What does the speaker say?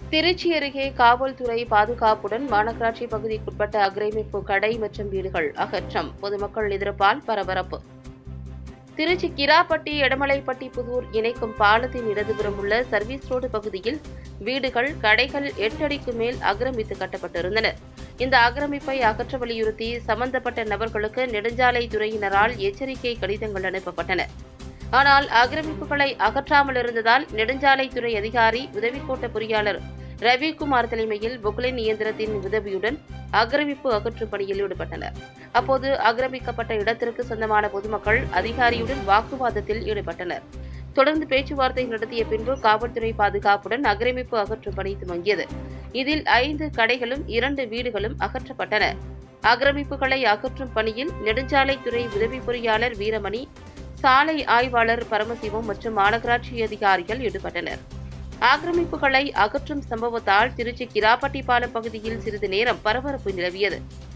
திருச்சி அருகே காவல்துறை பாதுகாப்புடன் மாநகராட்சி பகுதிக்குட்பட்ட அக்ரமிப்பு கடை மற்றும் வீடுகள் அகற்றம் பொதுமக்கள் எதிர்ப்பால் பரபரப்பு திருச்சி கிராப்பட்டி எடமலைப்பட்டி புதூர் இணைக்கும் பாலத்தின் இடதுபுறம் உள்ள சர்வீஸ் ரோடு பகுதியில் வீடுகள் கடைகள் எட்டு அடிக்கு மேல் ஆக்கிரமித்து கட்டப்பட்டிருந்தன இந்த ஆக்கிரமிப்பை அகற்ற வலியுறுத்தி சம்பந்தப்பட்ட நபர்களுக்கு நெடுஞ்சாலை துறையினரால் எச்சரிக்கை கடிதங்கள் அனுப்பப்பட்டன ஆனால் ஆக்கிரமிப்புகளை அகற்றாமல் இருந்ததால் நெடுஞ்சாலைத்துறை அதிகாரி உதவி கோட்ட பொறியாளர் ரவிக்குமார் தலைமையில் பொக்லைன் இயந்திரத்தின் உதவியுடன் ஆக்கிரமிப்பு அகற்றும் பணியில் ஈடுபட்டனர் அப்போது ஆக்கிரமிக்கப்பட்ட இடத்திற்கு சொந்தமான பொதுமக்கள் அதிகாரியுடன் வாக்குவாதத்தில் ஈடுபட்டனர் தொடர்ந்து பேச்சுவார்த்தை நடத்திய பின்பு காவல்துறை பாதுகாப்புடன் ஆக்கிரமிப்பு அகற்றும் பணி துவங்கியது இதில் ஐந்து கடைகளும் இரண்டு வீடுகளும் அகற்றப்பட்டன ஆக்கிரமிப்புகளை அகற்றும் பணியில் நெடுஞ்சாலைத்துறை உதவி பொறியாளர் வீரமணி சாலை ஆய்வாளர் பரமசிவம் மற்றும் மாநகராட்சி அதிகாரிகள் ஈடுபட்டனர் ஆக்கிரமிப்புகளை அகற்றும் சம்பவத்தால் திருச்சி கிராப்பட்டி பாலம் பகுதியில் சிறிது நேரம் பரபரப்பு நிலவியது